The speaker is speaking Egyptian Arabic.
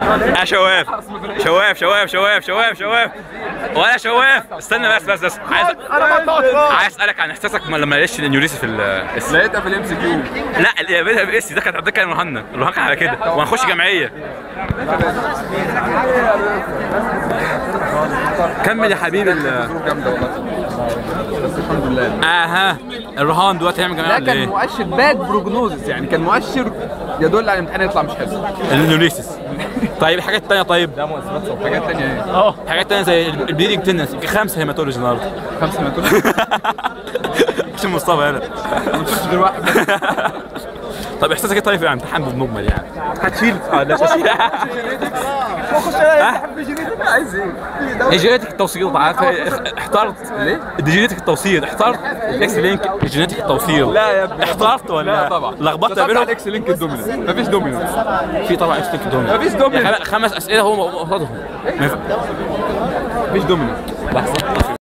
يا شواف شواف شواف شواف شواف شواف ولا شواف استنى بس بس بس عايز عايز اسالك عن احساسك لما لقيتش الانيوريسي في الاس لقيتها في الام سي كيو لا اللي قابلها باس ده كانت عندك كان رهنا الرهان كان على كده وهنخش جمعيه كمل يا حبيبي ال- جامده والله بس الحمد لله اها الرهان دلوقتي هيعمل جمعيه ده ولا كان ايه؟ مؤشر باد بروجنوزس يعني كان مؤشر يدل على الامتحان يطلع مش حلو الانيوريسيس طيب الحاجات التانية طيب ده مؤثرات صوت حاجات تانية ايه؟ اه حاجات تانية زي البليدنج تندنسي في خمسة هيماتولوجي النهارده خمسة ما تقولش مش مصطفى هنا ما تقولش غير واحد بس. طب احساسك ايه طيب في الامتحان بالمجمل يعني؟ هتشيل اه لا مش هشيل عايز ايه؟ الجينيتك التوصيل عارف احترت ليه؟ الجينيتك التوصيل احترت الاكس لينك الجينيتك التوصيل لا يا ابني. احترت ولا لا طبعا لخبطت اتصلت على بينهم الاكس لينك الدومينانت مفيش دومينانت في طبعا اكس لينك دومينو مفيش دومينو. خمس اسئله هو قصادهم ما ينفع- مفيش دومينانت لحظه